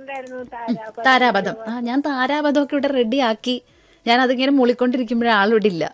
പാട്ടുണ്ടായിരുന്നു താരാപഥം താരാപഥം ആ ഞാൻ താരാപഥം ഒക്കെ ഇവിടെ റെഡിയാക്കി ഞാൻ അതിങ്ങനെ മൂളിക്കൊണ്ടിരിക്കുമ്പോഴേ ആളിവിടെ ഇല്ല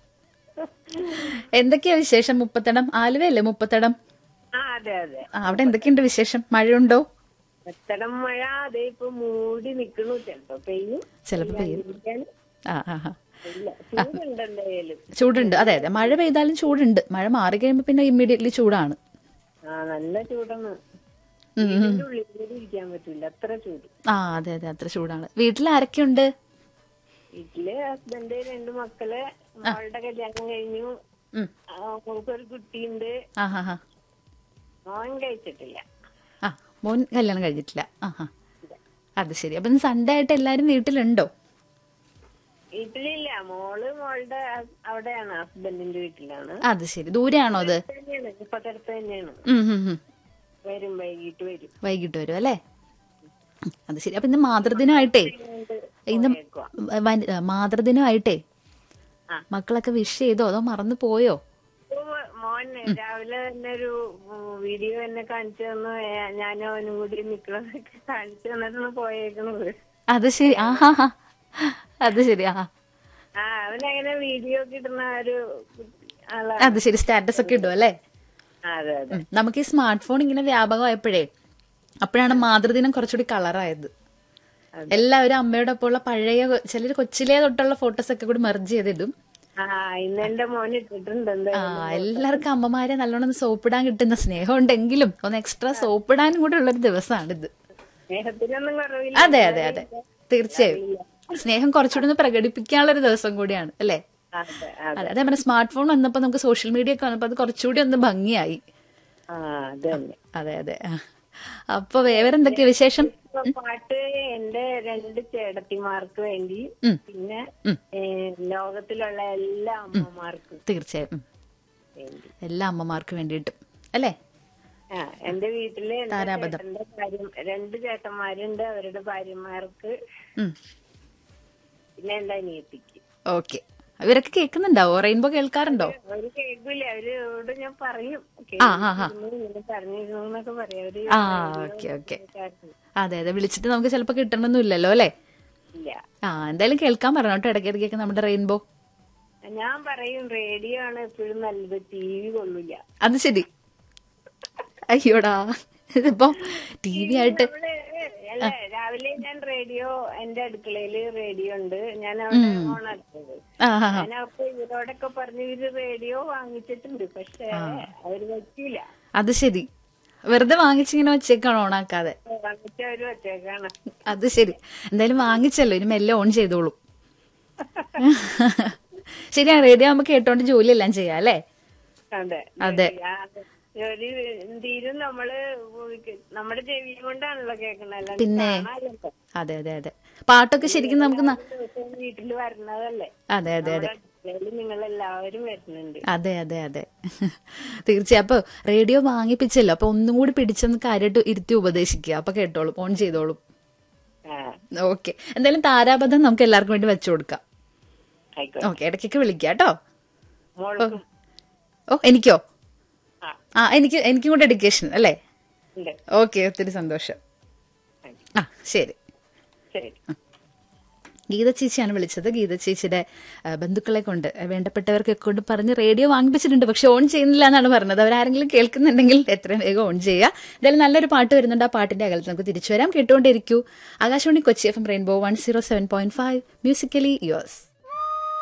എന്തൊക്കെയാ വിശേഷം മുപ്പത്തടം ആലുവയല്ലേ മുപ്പത്തടം ആ അതെ അതെ ആ, അവിടെ എന്തൊക്കെയുണ്ട് വിശേഷം മഴയുണ്ടോ എത്തടം മഴ അതേ ഇപ്പൊ മൂടി നിക്കണു ചെലപ്പോ പെയ്യും ചിലപ്പോ പെയ്യും ഇരിക്കാൻ ആ ആ ആ ഇല്ല ചൂടുണ്ട് എന്തായാലും ചൂടുണ്ട് അതെ അതെ മഴ പെയ്താലും ചൂടുണ്ട് മഴ മാറി കഴിയുമ്പോൾ പിന്നെ ഇമ്മീഡിയറ്റ്ലി ചൂടാണ് ആ നല്ല ചൂടാണ് ഉം, ഉം. വീടിന്റെ ഉള്ളിൽ കൂടി ഇരിക്കാൻ പറ്റില്ല അത്ര ചൂട് ആ അതെ അതെ അത്ര ചൂടാണ് വീട്ടിൽ ആരൊക്കെയുണ്ട് വീട്ടില് ഹസ്ബൻഡ് രണ്ട് മക്കള് മോളുടെ കല്യാണം കഴിഞ്ഞു ഉം. ആ, മോൾക്കൊരു കുട്ടിയുണ്ട് ആ ഹാ ഹാ മോൻ കഴിച്ചിട്ടില്ല ആ മോൻ കല്യാണം കഴിഞ്ഞിട്ടില്ല ആ ഹാ അത് ശരി അപ്പം സൺഡേ ആയിട്ട് എല്ലാരും വീട്ടിലുണ്ടോ വീട്ടിലില്ല മോള് മോളുടെ ഹസ്- അവിടെയാണ് ഹസ്ബൻഡിന്റെ വീട്ടിലാണ് അത് ശരി ദൂരെയാണോ അത് തന്നെയാണ് ഇപ്പത്തടുത്ത് തന്നെയാണ് ഉം, ഉം, ഉം. വരും വൈകിട്ട് വരും വൈകിട്ട് വരും അല്ലേ ഉം, അത് ശരി അപ്പൊ ഇന്ന് മാതൃദിനമായിട്ടേ ഇന്ന് വനി- മാതൃദിനമായിട്ടേ ആ. മക്കളൊക്കെ വിഷ് ചെയ്തോ അതോ മറന്നു പോയോ ഓ, മോൻ രാവിലെ തന്നെ ഒരു ഉം, വീഡിയോ എന്നെ കാണിച്ചു തന്നു ഏ, ഞാനും അവനും കൂടി നിക്കണതൊക്കെ കാണിച്ചു തന്നിട്ടാണ് പോയേക്കണത് അത് ശരി ആ ഹാ ഹാ അത് ശരി ആ ആ അവനങ്ങനെ വീഡിയോ കിട്ടുന്ന ഒരു ആളാ അത് ശരി സ്റ്റാറ്റസ് ഒക്കെ ഇടും അല്ലേ അതെ അതെ ഉം. നമുക്ക് ഈ സ്മാർട്ട് ഫോൺ ഇങ്ങനെ വ്യാപകമായപ്പോഴേ അപ്പോഴാണ് മാതൃദിനം കുറച്ചുകൂടി കളറായത് എല്ലാവരും അമ്മയുടെ ഒപ്പമുള്ള പഴയ ചിലർ കൊച്ചിലേ തൊട്ടുള്ള ഫോട്ടോസ് ഒക്കെ കൂടി മെർജ് ചെയ്തിടും ആ ഇന്ന് എന്റെ മോൻ ഇട്ടിട്ടുണ്ട് ആ എന്തായാലും എല്ലാവർക്കും അമ്മമാരെ നല്ലോണം ഒന്ന് സോപ്പിടാൻ കിട്ടുന്ന സ്നേഹം ഉണ്ടെങ്കിലും ഒന്ന് എക്സ്ട്രാ സോപ്പിടാനും കൂടെ ഉള്ളൊരു ദിവസമാണിത് സ്നേഹത്തിനൊന്നും കുറവില്ല അതെ അതെ അതെ തീർച്ചയായും സ്നേഹം കുറച്ചുകൂടി ഒന്ന് പ്രകടിപ്പിക്കാനുള്ള ഒരു ദിവസം കൂടിയാണ് അല്ലേ അതെ അതെ അതെ അതേ പറഞ്ഞ സ്മാർട്ട് ഫോൺ വന്നപ്പോ നമുക്ക് സോഷ്യൽ മീഡിയ ഒക്കെ വന്നപ്പോ അത് കുറച്ചുകൂടി ഒന്ന് ഭംഗിയായി ആ അതന്നെ അതെ അതെ ആ. അപ്പൊ വേറെ എന്തൊക്കെയാ വിശേഷം ഇപ്പൊ പാട്ട് എന്റെ രണ്ട് ചേട്ടത്തിമാർക്ക് വേണ്ടി ഉം. പിന്നെ ഉം. ഏ, ലോകത്തിലുള്ള എല്ലാ അമ്മമാർക്കും തീർച്ചയായും ഉം. വേണ്ടി എല്ലാ അമ്മമാർക്ക് വേണ്ടിയിട്ടും അല്ലേ ആ എന്റെ വീട്ടില് എന്റെ താരാപഥം. ചേട്ടന്റെ ഭാര്യ രണ്ട് ചേട്ടന്മാരുണ്ട് അവരുടെ ഭാര്യമാർക്ക് ഉം. പിന്നെ എന്റെ അനിയത്തിക്ക് ഓക്കെ ഇവരൊക്കെ കേൾക്കുന്നുണ്ടാവോ റെയിൻബോ കേൾക്കാറുണ്ടോ അവര് കേൾക്കൂല അവരോട് ഞാൻ പറയും ആ, ആ, ആ. കേൾക്കുന്നു, ഇങ്ങനെ പറഞ്ഞിരുന്നു എന്നൊക്കെ പറയും അവര് ആ ഓക്കെ ഓക്കെ അതെ അതെ വിളിച്ചിട്ട് നമുക്ക് ചിലപ്പോ കിട്ടണമെന്നില്ലല്ലോ അല്ലേ ഇല്ല ആ എന്തായാലും കേൾക്കാൻ പറഞ്ഞു കേട്ടോ ഇടയ്ക്കിടയ്ക്കൊക്കെ നമ്മുടെ റെയിൻബോ ഞാൻ പറയും റേഡിയോ ആണ് എപ്പോഴും നല്ലത് ടി വി കൊള്ളൂല അത് ശരി അയ്യോടാ ഇതിപ്പോ ടി വി ആയിട്ട് നമ്മള് അല്ല രാവിലെ ഞാൻ റേഡിയോ എന്റെ അടുക്കളയില് റേഡിയോ ഉണ്ട് ഞാൻ അവിടെ ഓണാക്കുന്നത് ആ ആ, ആ. ഞാൻ അപ്പൊ ഇവരോടൊക്കെ പറഞ്ഞു ഇവര് റേഡിയോ വാങ്ങിച്ചിട്ടുണ്ട് പക്ഷെ അവര് വെക്കില്ല അത് ശരി വെറുതെ വാങ്ങിച്ചിങ്ങനെ വെച്ചേക്കാണ് ഓണാക്കാതെ വാങ്ങിച്ച അവര് വെച്ചേക്കാണ് അത് ശരി എന്തായാലും വാങ്ങിച്ചല്ലോ ഇനി മെല്ലെ ഓൺ ചെയ്തോളൂ ശരിയാ റേഡിയോ നമുക്ക് കേട്ടോണ്ട് ജോലിയെല്ലാം ചെയ്യാം അല്ലേ അതെ അതെ. ആ, ഒരു തീരും നമ്മള് നമ്മുടെ ചെവി കൊണ്ടാണല്ലോ കേൾക്കണല്ലോ പിന്നെ. കാണാമല്ലോ അതെ അതെ അതെ പാട്ടൊക്കെ ശരിക്കും നമുക്ക് ന- ദിവസം വീട്ടിൽ വരണതല്ലേ അതെ അതെ അതെ നിങ്ങൾ എല്ലാവരും വരുന്നുണ്ട് അതെ അതെ അതെ തീർച്ചയായും അപ്പൊ റേഡിയോ വാങ്ങിപ്പിച്ചല്ലോ അപ്പൊ ഒന്നും കൂടി പിടിച്ചൊന്ന് കാര്യമായിട്ട് ഇരുത്തി ഉപദേശിക്കുക അപ്പൊ കേട്ടോളും ഓൺ ചെയ്തോളും ആ ഓക്കെ എന്തായാലും താരാപഥം നമുക്ക് എല്ലാവർക്കും വേണ്ടി വെച്ചു കൊടുക്കാം ആയിക്കോട്ടെ ഓക്കെ ഇടയ്ക്കൊക്കെ വിളിക്കാം കേട്ടോ മോൾക്കും ഓ എനിക്കോ ആ ആ എനിക്ക് എനിക്കും കൂടെ ഡെഡിക്കേഷൻ അല്ലേ ഉണ്ട് ഓക്കെ ഒത്തിരി സന്തോഷം ആ ശരി ശരി ഗീത ചേച്ചിയാണ് വിളിച്ചത് ഗീത ചേച്ചിയുടെ ആ, ബന്ധുക്കളെ കൊണ്ട് ആ, വേണ്ടപ്പെട്ടവർക്ക് കൊണ്ട് പറഞ്ഞ് റേഡിയോ വാങ്ങിപ്പിച്ചിട്ടുണ്ട് പക്ഷെ ഓൺ ചെയ്യുന്നില്ല എന്നാണ് പറഞ്ഞത് അവരാരെങ്കിലും കേൾക്കുന്നുണ്ടെങ്കിൽ എത്രയും വേഗം ഓൺ ചെയ്യുക എന്തായാലും നല്ലൊരു പാട്ട് വരുന്നുണ്ട് ആ പാട്ടിന്റെ അകലത്ത് നമുക്ക് തിരിച്ചു വരാം കേട്ടുകൊണ്ടിരിക്കൂ Akashvani Kochi F M rainbow one zero seven point five musically yours